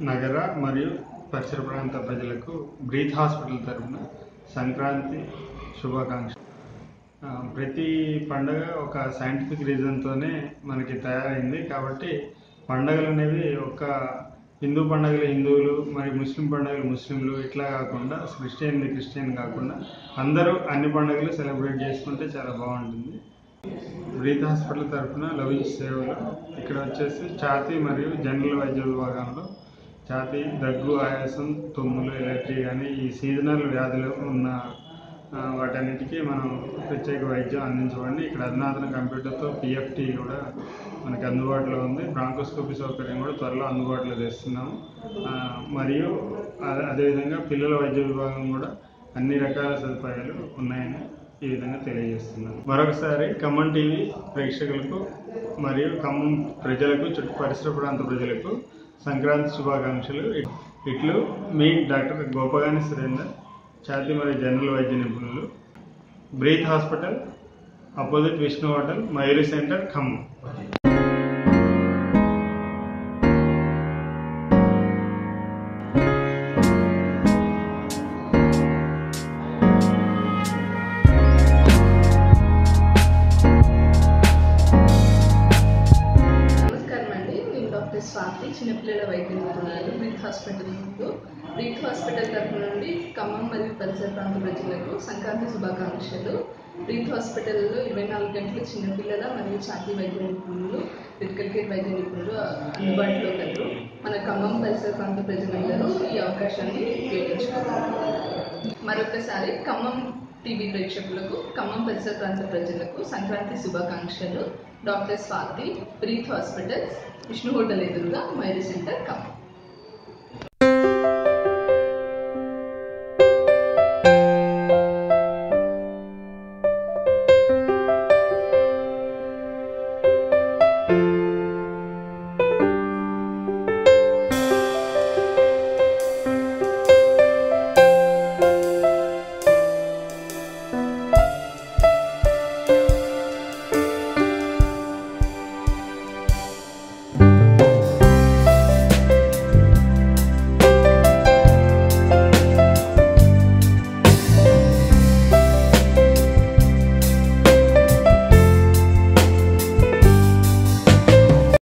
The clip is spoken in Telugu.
నగర మరియు పరిసర ప్రాంత ప్రజలకు బ్రీత్ హాస్పిటల్ తరఫున సంక్రాంతి శుభాకాంక్షలు ఆ, ప్రతి పండగ ఒక సైంటిఫిక్ రీజన్తోనే మనకి తయారైంది కాబట్టి పండగలు అనేవి ఒక హిందూ పండగలు హిందువులు మరి ముస్లిం పండుగలు ముస్లింలు ఇట్లా కాకుండా క్రిస్టియన్ క్రిస్టియన్ కాకుండా అందరూ అన్ని పండుగలు సెలబ్రేట్ చేసుకుంటే చాలా బాగుంటుంది బ్రీత్ హాస్పిటల్ తరఫున లవించ్ సేవలు ఇక్కడ వచ్చేసి ఛాతీ మరియు జనరల్ వైద్య విభాగంలో ఛాతీ దగ్గు ఆయాసం తుమ్ములు ఎలర్జీ కానీ ఈ సీజనల్ వ్యాధులు ఉన్న ఆ, వాటన్నిటికీ మనం ప్రత్యేక వైద్యం అందించబడి ఇక్కడ అధునాతన కంప్యూటర్తో పిఎఫ్టీ కూడా మనకి అందుబాటులో ఉంది బ్రాంకోస్కోపీ సౌకర్యం కూడా త్వరలో అందుబాటులో తెస్తున్నాము ఆ, మరియు అదే- అదేవిధంగా పిల్లల వైద్య విభాగం కూడా అన్ని రకాల సదుపాయాలు ఉన్నాయని ఈ విధంగా తెలియజేస్తున్నాను మరొకసారి ఖమ్మం టీవీ ప్రేక్షకులకు మరియు ఖమ్మం ప్రజలకు చుట్టూ పరిసర ప్రాంత ప్రజలకు సంక్రాంతి శుభాకాంక్షలు ఇట్లు మీ డాక్టర్ గోపగాని సురేందర్ ఛాతీ మరియు జనరల్ వైద్య నిపుణులు Breathe hospital opposite Vishnu hotel Mayuri centre Khammam నమస్కారం అండి నేను డాక్టర్ స్వాతి చిన్నపిల్లల వైద్య నిపుణులు బ్రీత్ హాస్పిటల్ నందు బ్రీత్ హాస్పిటల్ తరఫు నుండి ఖమ్మం మరియు పరిసర ప్రాంత ప్రజలకు సంక్రాంతి శుభాకాంక్షలు బ్రీత్ హాస్పిటల్లో ఇరవై నాలుగు గంటలు చిన్నపిల్లల మరియు ఛాతీ వైద్య నిపుణులు మెడికల్ కేర్ వైద్య నిపుణులు అందుబాటులో కలరు మన ఖమ్మం పరిసర ప్రాంత ప్రజలందరూ ఈ అవకాశాన్ని ఉపయోగించుకోవాలి మరొకసారి ఖమ్మం టీవీ ప్రేక్షకులకు ఖమ్మం పరిసర ప్రాంత ప్రజలకు సంక్రాంతి శుభాకాంక్షలు doctor Swathi Breathe hospitals Vishnu hotel ఎదురుగా మైరీ సెంటర్ ఖమ్మం